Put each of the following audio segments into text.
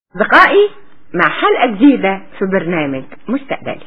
أصدقائي مع حلقة جديدة في برنامج مستقبلي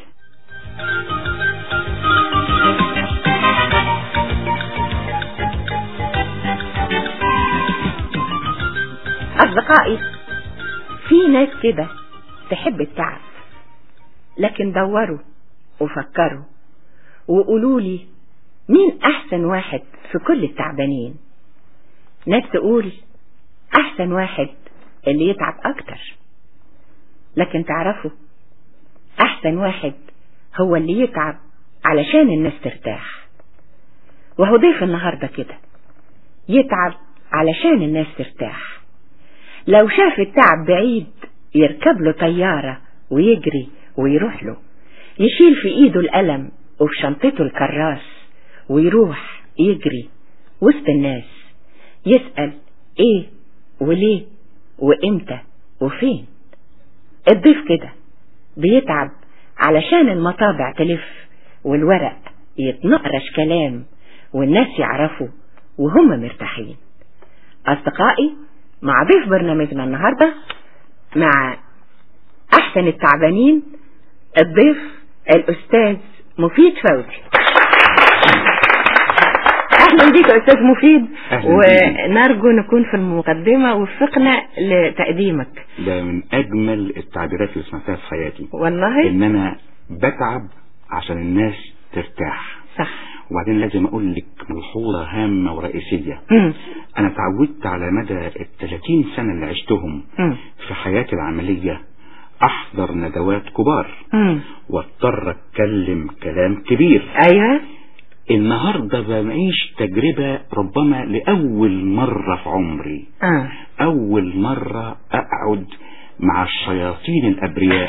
أصدقائي في ناس كده تحب التعب لكن دوروا وفكروا وقولوا لي مين أحسن واحد في كل التعبانين ناس تقول أحسن واحد اللي يتعب أكتر لكن تعرفوا أحسن واحد هو اللي يتعب علشان الناس ترتاح وهو ضيف النهاردة كده يتعب علشان الناس ترتاح لو شاف التعب بعيد يركب له طيارة ويجري ويروح له يشيل في ايده القلم وفي شنطته الكراس ويروح يجري وسط الناس يسأل ايه وليه وامتى وفين الضيف كده بيتعب علشان المطابع تلف والورق يتنقرش كلام والناس يعرفوا وهم مرتاحين أصدقائي مع ضيف برنامجنا النهاردة مع أحسن التعبانين الضيف الأستاذ مفيد فوزي أهلا بيك يا أستاذ مفيد أهلا ونرجو نكون في المقدمة وفقنا لتقديمك ده من اجمل التعبيرات اللي سمعتها في حياتي والله ان انا بتعب عشان الناس ترتاح صح وبعدين لازم اقول لك ملحوظه هامه ورئيسيه مم. انا تعودت على مدى ال 30 سنه اللي عشتهم مم. في حياتي العمليه احضر ندوات كبار مم. واضطر اتكلم كلام كبير أيوه النهارده بعيش تجربه ربما لاول مره في عمري آه. أول مرة أقعد مع الشياطين الأبرياء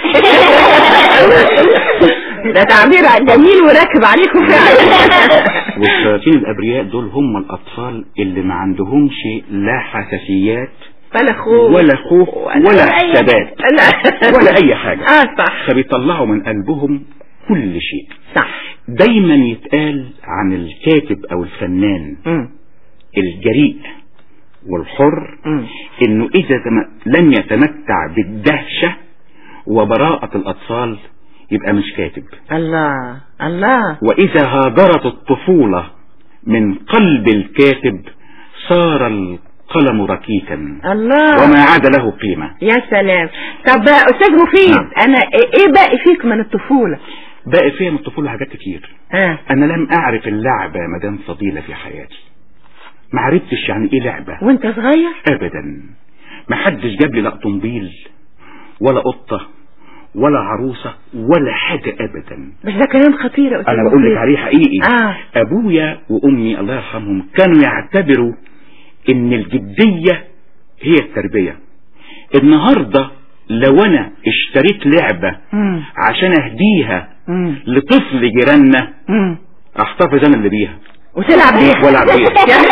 ده تعبير جميل وراكب عليكم فعلا والشياطين الأبرياء دول هم الأطفال اللي ما عندهمش لا حساسيات ولا خوف ولا خوف ولا حسابات لا ولا أي حاجة اه صح فبيطلعوا من قلبهم كل شيء صح دايما يتقال عن الكاتب أو الفنان مم. الجريء والحر مم. انه اذا تم- لم يتمتع بالدهشة وبراءة الاطفال يبقى مش كاتب الله الله واذا هاجرت الطفولة من قلب الكاتب صار القلم ركيكا الله وما عاد له قيمة يا سلام طب بقى استاذ مفيد نعم. انا ايه باقي فيك من الطفولة باقي فيها من الطفولة حاجات كتير ها انا لم اعرف اللعبة مدام فضيلة في حياتي ما عرفتش يعني ايه لعبة وانت صغير ابدا ما حدش جاب لي لا طنبيل ولا قطة ولا عروسة ولا حاجة ابدا بس ده كلام خطير يا استاذ انا بقول لك مفيد. عليه حقيقي اه ابويا وامي الله يرحمهم كانوا يعتبروا ان الجدية هي التربية النهاردة لو انا اشتريت لعبة مم. عشان اهديها مم. لطفل جيراننا مم. احتفظ انا اللي بيها وتلعب بيها والعب بيها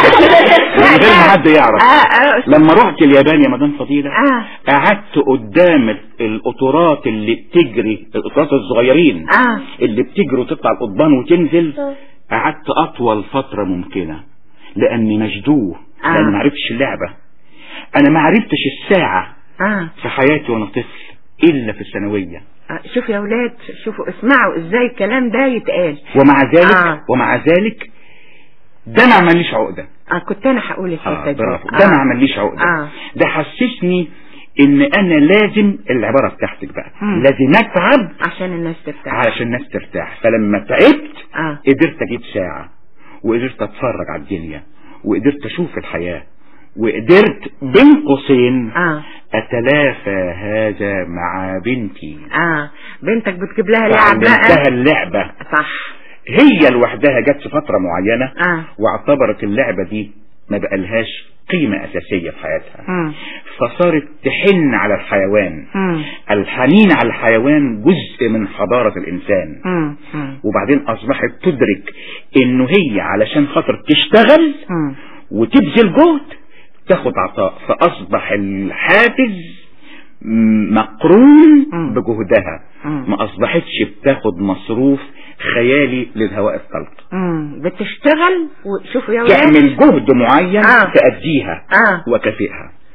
من غير ما حد يعرف اه اه لما رحت اليابان يا مدام فضيلة اه قعدت قدام القطورات اللي بتجري القطورات الصغيرين اه اللي بتجري وتطلع القضبان وتنزل قعدت اطول فترة ممكنة لاني مشدوه آه. لاني ما عرفتش اللعبة انا ما عرفتش الساعة اه في حياتي وانا طفل الا في الثانوية آه، شوفوا يا اولاد شوفوا اسمعوا ازاي الكلام ده يتقال ومع ذلك آه. ومع ذلك ده ما عمليش عقدة اه كنت انا هقول الحته آه دي برافو ده ما عمليش عقدة آه. ده حسسني ان انا لازم العبارة بتاعتك بقى مم. لازم اتعب عشان الناس ترتاح علشان الناس ترتاح فلما تعبت اه قدرت اجيب ساعة وقدرت اتفرج على الدنيا وقدرت اشوف الحياة وقدرت بين قوسين اه اتلافى هذا مع بنتي اه بنتك بتجيب لها لعب فعلمتها بقى اللعبة صح هي لوحدها جت في فترة معينة اه واعتبرت اللعبة دي ما بقالهاش قيمة أساسية في حياتها مم. فصارت تحن على الحيوان مم. الحنين على الحيوان جزء من حضارة الإنسان مم. مم. وبعدين أصبحت تدرك إنه هي علشان خاطر تشتغل مم. وتبذل جهد تاخد عطاء فأصبح الحافز م- مقرون مم. بجهدها مم. ما أصبحتش بتاخد مصروف خيالي للهواء الطلق مم. بتشتغل وشوفوا يا ولاد تعمل جهد معين آه. تأديها اه وكافئها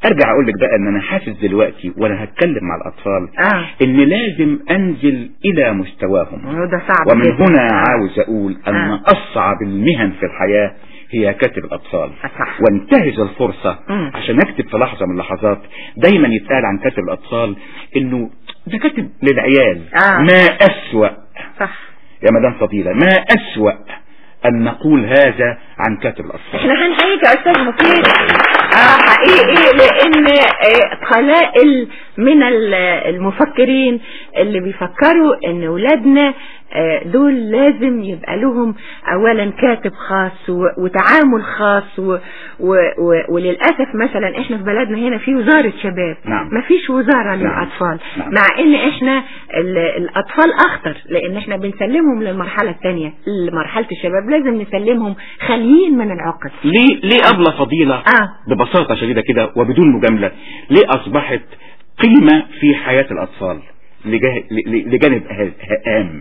ارجع اقول لك بقى ان انا حاسس دلوقتي وانا هتكلم مع الاطفال اه ان لازم انزل الى مستواهم وده صعب ومن جدا. هنا عاوز اقول ان آه. اصعب المهن في الحياة هي كاتب الاطفال صح. وانتهز الفرصة مم. عشان اكتب في لحظة من اللحظات دايما يتقال عن كاتب الاطفال انه ده كاتب للعيال آه. ما اسوأ صح يا مدام فضيلة ما اسوأ ان نقول هذا عن كاتب الاطفال احنا هنحييك يا استاذ مفيد اه حقيقي لان آه، قلائل من ال- المفكرين اللي بيفكروا ان ولادنا آه، دول لازم يبقى لهم اولا كاتب خاص و- وتعامل خاص و و و وللاسف مثلا احنا في بلدنا هنا في وزاره شباب نعم. ما فيش وزاره نعم. للاطفال نعم. مع ان احنا ال- الاطفال اخطر لان احنا بنسلمهم للمرحله الثانيه لمرحله الشباب لازم نسلمهم خاليين من العقد ليه ليه أبلة فضيلة آه. ببساطة شديدة كده وبدون مجاملة ليه أصبحت قيمة في حياة الأطفال لجاه- ل- ل- لجانب ه- هام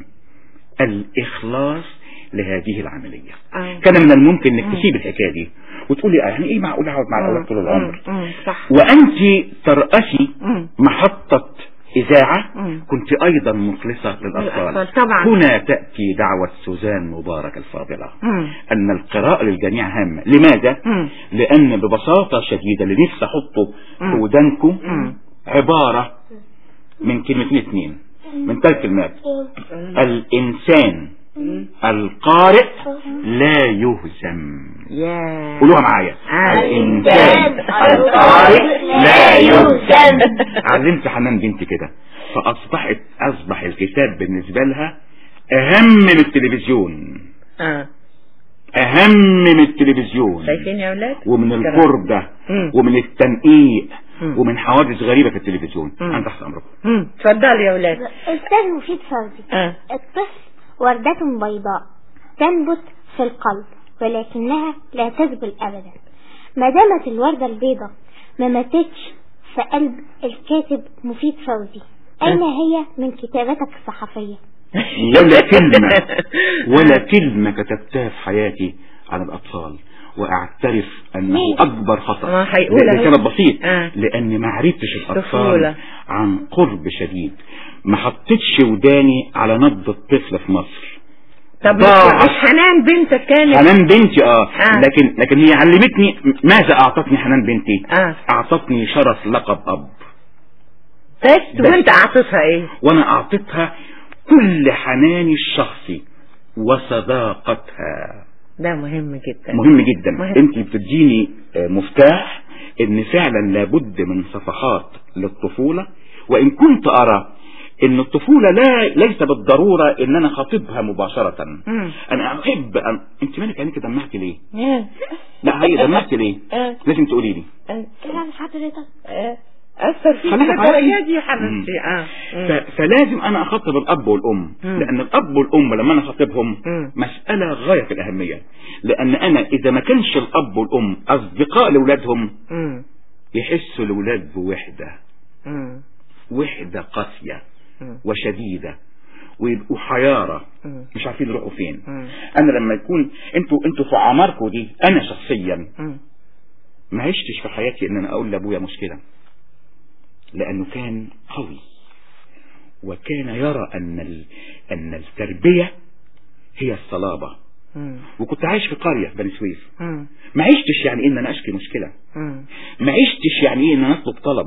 الإخلاص لهذه العملية آه. كان من الممكن انك تسيب الحكاية دي وتقولي آه، يعني ايه معقول اقعد مع الاولاد طول العمر مم، مم، صح وانت ترأسي مم. محطة إذاعة مم. كنت أيضا مخلصة للأطفال للأطفال، طبعا. هنا تأتي دعوة سوزان مبارك الفاضلة مم. أن القراءة للجميع هامة لماذا؟ مم. لأن ببساطة شديدة اللي نفسي أحطه في مم. ودانكم مم. عبارة من كلمتين اتنين من ثلاث كلمات الإنسان القارئ لا يهزم يا قولوها معايا آه. الإنسان القارئ لا يهزم علمت حنان بنتي كده فأصبحت أصبح الكتاب بالنسبة لها أهم من التلفزيون اه أهم من التلفزيون شايفين يا اولاد ومن تمام. الفرجة مم. ومن التنقيق مم. ومن حوادث غريبة في التلفزيون مم. أنا تحت أمركم مم. اتفضل يا اولاد أستاذ مفيد فوزي اه الطفل وردة بيضاء تنبت في القلب ولكنها لا تذبل أبدا ما دامت الوردة البيضاء ما ماتتش في قلب الكاتب مفيد فوزي أين هي من كتابتك الصحفية ولا كلمة ولا كلمة كتبتها في حياتي عن الأطفال وأعترف أنه ليه؟ أكبر خطأ ما هيقولها هي. لسبب بسيط آه. لأني ما عرفتش الأطفال طفولة. عن قرب شديد ما حطيتش وداني على نبض الطفل في مصر طب ضاعت. مش حنان بنتك كانت حنان بنتي اه, آه. لكن لكن هي علمتني ماذا اعطتني حنان بنتي اه اعطتني شرف لقب اب بس بس. وانت عاطفها ايه وانا اعطيتها كل حناني الشخصي وصداقتها ده مهم جدا مهم جدا مهم. انت بتديني آه، مفتاح ان فعلا لابد من صفحات للطفولة وان كنت ارى ان الطفولة لا ليس بالضرورة ان انا خاطبها مباشرة مم. انا احب أن... انت مالك عينيك دمعتي ليه آه. لا هي دمعتي ليه آه. لازم تقولي لي آه. يعني حضرتك آه. أثر فيك خليك الدرجة عارفين. دي يا حبيبتي اه مم. ف... فلازم انا اخاطب الاب والام مم. لان الاب والام لما انا اخاطبهم مم. مسألة غاية في الاهمية لان انا اذا ما كانش الاب والام اصدقاء لاولادهم مم. يحسوا الاولاد بوحدة مم. وحدة قاسية مم. وشديدة ويبقوا حيارة مم. مش عارفين يروحوا فين مم. انا لما يكون انتوا انتوا في اعماركم دي انا شخصيا مم. ما عشتش في حياتي ان انا اقول لابويا مشكلة لانه كان قوي وكان يرى ان ال... ان التربية هي الصلابة مم. وكنت عايش في قرية في بني سويف مم. ما عشتش يعني ان انا اشكي مشكلة مم. ما عشتش يعني ايه ان انا اطلب طلب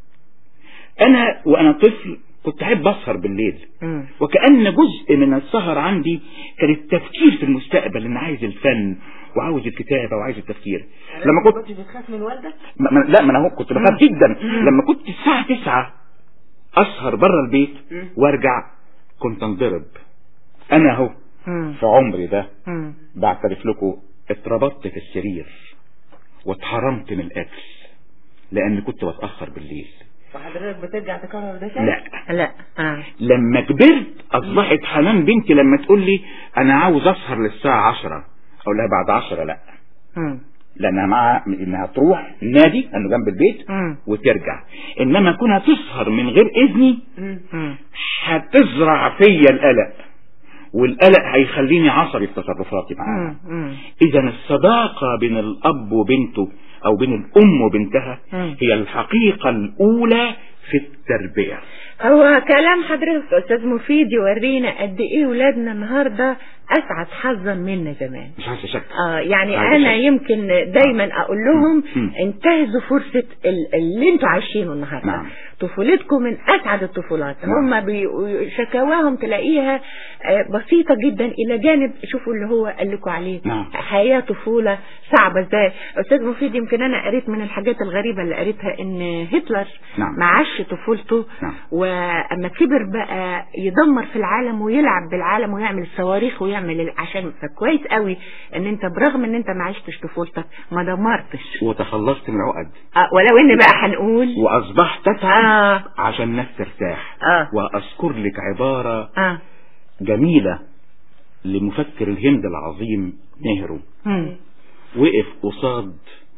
انا وانا طفل كنت احب اسهر بالليل مم. وكأن جزء من السهر عندي كان التفكير في المستقبل ان عايز الفن وعاوز الكتابة وعايز التفكير لما كنت بتخاف من والدك؟ ما ما- لا ما انا هو كنت بخاف جدا لما كنت الساعة تسعة اسهر بره البيت وارجع كنت انضرب انا اهو مم. في عمري ده مم. بعترف لكم اتربطت في السرير واتحرمت من الاكل لان كنت بتاخر بالليل وحضرتك بترجع تكرر ده لا لا اه لما كبرت اصبحت حنان بنتي لما تقول لي انا عاوز اسهر للساعة عشرة اقول لها بعد عشرة لا مم. لانها مع انها تروح النادي انه جنب البيت مم. وترجع انما كونها تسهر من غير اذني مم. هتزرع فيا القلق والقلق هيخليني عصبي في تصرفاتي معاها مم. مم. اذا الصداقة بين الاب وبنته او بين الام وبنتها مم. هي الحقيقة الاولى في التربية هو كلام حضرتك يا استاذ مفيد يورينا قد ايه ولادنا النهارده اسعد حظا منا زمان مش عايز شك اه يعني عايز انا شك. يمكن دايما اقول لهم مم. انتهزوا فرصة ال- اللي انتوا عايشينه النهارده نعم. طفولتكم من اسعد الطفولات نعم. هم بي- شكاواهم تلاقيها آه، بسيطة جدا الى جانب شوفوا اللي هو قال لكم عليه نعم. حياة طفولة صعبة ازاي استاذ مفيد يمكن انا قريت من الحاجات الغريبة اللي قريتها ان هتلر نعم. ما عاش طفولته نعم. واما كبر بقى يدمر في العالم ويلعب بالعالم ويعمل صواريخ ويعمل ال- عشان فكويس قوي ان انت برغم ان انت ما عشتش طفولتك ما دمرتش وتخلصت من العقد آه ولو ان بقى هنقول واصبحت تتعب اه عشان الناس ترتاح آه. واذكر لك عبارة اه جميلة لمفكر الهند العظيم نهرو مم. وقف قصاد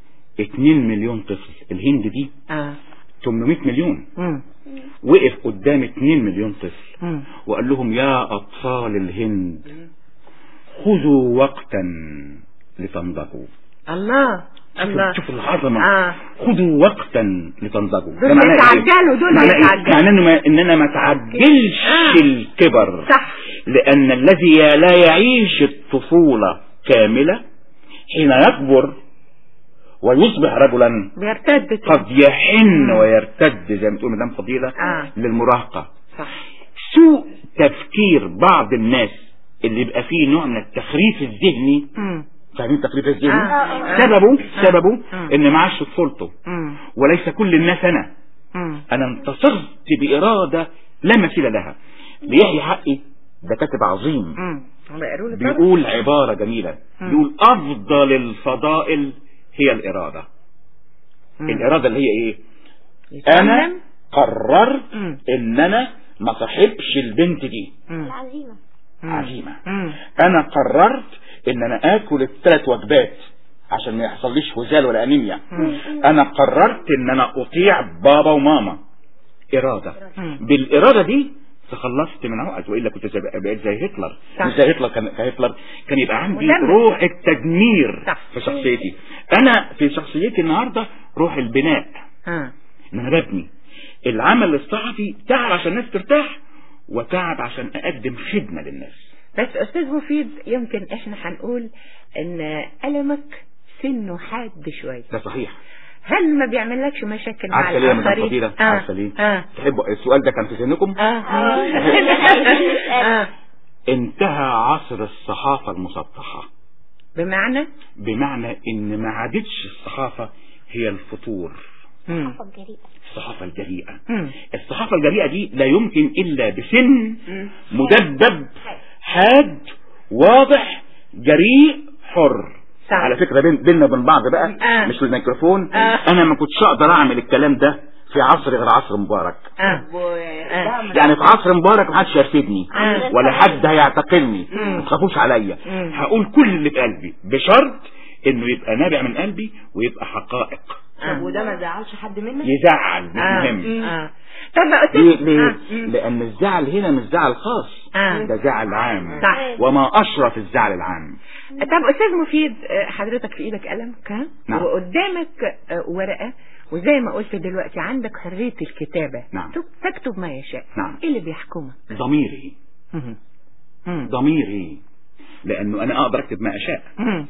2 مليون طفل الهند دي اه 800 مليون مم. وقف قدام 2 مليون طفل مم. وقال لهم يا أطفال الهند خذوا وقتا لتنضجوا الله الله شوفوا العظمة اه خذوا وقتا لتنضجوا دول ده معناه إيه؟ بيتعجلوا، دول معناه إيه؟ بيتعجلوا. معناه إنه ما- إننا ما تعجلش آه. الكبر صح لأن الذي لا يعيش الطفولة كاملة حين يكبر ويصبح رجلا بيرتد قد يحن ويرتد زي ما تقول مدام فضيلة آه. للمراهقة صح سوء تفكير بعض الناس اللي يبقى فيه نوع من التخريف الذهني مم. فاهمين التخريف الذهني آه. آه. سببه آه. سببه آه. ان ما عاش طفولته مم. وليس كل الناس انا مم. انا انتصرت بإرادة لا مثيل لها ليحيى حقي ده كاتب عظيم مم. بيقروا لي طبعا. بيقول عبارة جميلة مم. بيقول افضل الفضائل هي الارادة مم. الارادة اللي هي ايه يتعلم. انا قررت مم. ان انا ما صاحبش البنت دي مم. العزيمة مم. عزيمة مم. انا قررت ان انا اكل الثلاث وجبات عشان ما يحصليش هزال ولا انيميا انا قررت ان انا اطيع بابا وماما ارادة مم. بالارادة دي تخلصت من عقد والا كنت زي- بقيت زي هتلر صح. مش زي هتلر كان كهتلر كان يبقى عندي ودم. روح التدمير صح. في شخصيتي انا في شخصيتي النهارده روح البناء اه ان انا ببني العمل الصحفي تعب عشان الناس ترتاح وتعب عشان اقدم خدمة للناس بس استاذ مفيد يمكن احنا هنقول ان ألمك سنه حاد شوية ده صحيح هل ما بيعملكش مشاكل مع عارفه ليه يا مدام الآخرين؟ فضيلة آه. عارفه ليه اه تحبوا السؤال ده كان في سنكم اه اه انتهى عصر الصحافة المسطحة بمعنى بمعنى ان ما عادتش الصحافة هي الفطور مم. الجريئة الصحافة الجريئة مم. الصحافة الجريئة دي لا يمكن الا بسن مدبب حاد واضح جريء حر صح. على فكرة بين بيننا وبين بعض بقى آه. مش الميكروفون آه. انا ما كنتش اقدر اعمل الكلام ده في عصر غير عصر مبارك اه آه. يعني في عصر مبارك محدش يرفدني آه. ولا حد هيعتقلني مم. ما تخافوش عليا مم. هقول كل اللي في قلبي بشرط انه يبقى نابع من قلبي ويبقى حقائق آه. وده ما زعلش حد منك يزعل مش آه. مهم اه طب يا استاذ ليه ليه آه. مم. لان الزعل هنا مش زعل خاص آه. ده زعل عام صح وما اشرف الزعل العام طب استاذ مفيد آه، حضرتك في ايدك قلم ها نعم. وقدامك آه، ورقه وزي ما قلت دلوقتي عندك حريه الكتابه نعم. تك- تكتب ما يشاء نعم. ايه اللي بيحكمك ضميري مم. مم. ضميري لانه انا اقدر اكتب ما اشاء مم.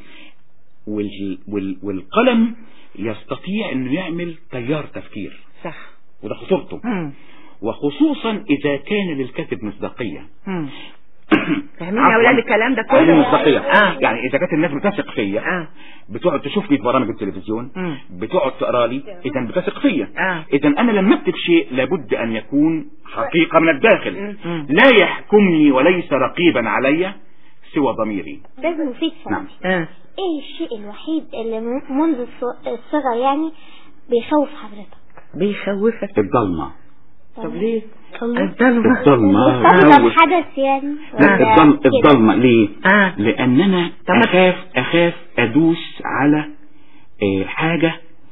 وال وال والقلم يستطيع انه يعمل تيار تفكير صح وده خطورته مم. وخصوصا اذا كان للكاتب مصداقيه مم. فاهمين يا عفواً. اولاد الكلام ده عايزين كله مصداقيه اه يعني اذا كانت الناس بتثق فيا اه بتقعد تشوفني في برامج التلفزيون مم. بتقعد تقرا لي اذا بتثق فيا اه اذا انا لما اكتب شيء لابد ان يكون حقيقه من الداخل مم. لا يحكمني وليس رقيبا علي سوى ضميري ده مفيد نعم سنتي اه ايه الشيء الوحيد اللي م- منذ الص- الصغر يعني بيخوف حضرتك بيخوفك الضلمه طب ليه الظلمه الضلمه أكبر تخوف. حدث يعني لا، ولا الضل- كده؟ الضلمه ليه اه لان انا طب ما- اخاف اخاف ادوس على آه، حاجه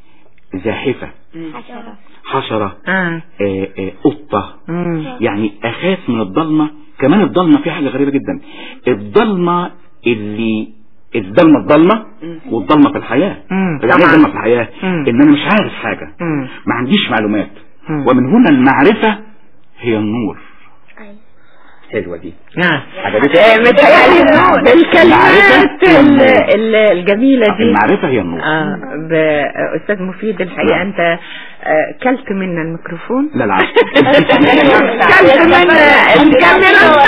زاحفه حشرة حشره اه آه، آه، قطه مم. يعني اخاف من الضلمه كمان الضلمه فيها حاجه غريبه جدا الضلمه اللي الضلمة الضلمة والضلمة في الحياة مم، يعني ايه طبعاً. الضلمة في الحياة مم. ان انا مش عارف حاجة مم. ما عنديش معلومات مم. ومن هنا المعرفة هي النور حلوة دي نعم عجبتك؟ آه، متهيألي إنه الكلمات المعرفة ال- ال- الجميلة دي المعرفة هي النور آه بأستاذ مفيد الحقيقة نعم. أنت آه، كلت منا الميكروفون لا العكس كلت منا الكاميرا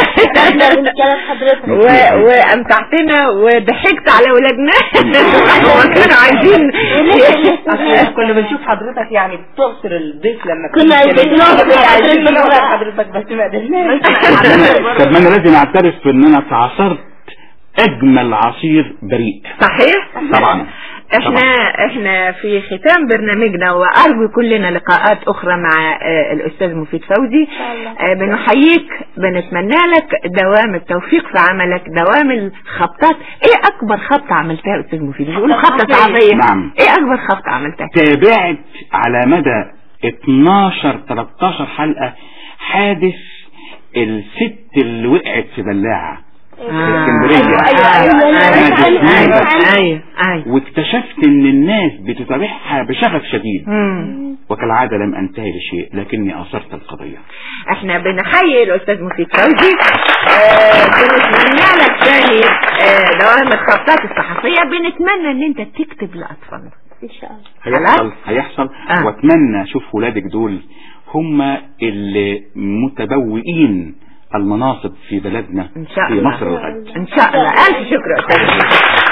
و- وأمتعتنا وضحكت على ولادنا وكانوا عايزين أصل كنا بنشوف حضرتك يعني بتعصر الضيف لما كنا عايزين نعصر عايزين الضيف. نعصر حضرتك بس ما قدرناش طب ما انا لازم اعترف ان انا تعصرت اجمل عصير بريء صحيح طبعا احنا احنا في ختام برنامجنا وارجو كلنا لقاءات اخرى مع آه، الاستاذ مفيد فوزي آه، بنحييك بنتمنى لك دوام التوفيق في عملك دوام الخبطات ايه اكبر خبطه عملتها يا استاذ مفيد بيقولوا خبطه صعبيه نعم. ايه اكبر خبطه عملتها تابعت على مدى 12 13 حلقة حادث الست اللي وقعت في بلاعة اسكندرية. ايوه ايوه ايوه واكتشفت ان الناس بتتابعها بشغف شديد مم. وكالعادة لم انتهي لشيء لكني اثرت القضية احنا بنحيي الاستاذ مفيد فوزي آه بنتمنى لك تاني آه دوام الخطات الصحفيه بنتمنى ان انت تكتب لاطفالنا ان شاء الله هيحصل هيحصل آه. واتمنى اشوف ولادك دول هم اللي متبوئين المناصب في بلدنا ان شاء في الله مصر الغد ان شاء الله الف شكر يا استاذ مفيد.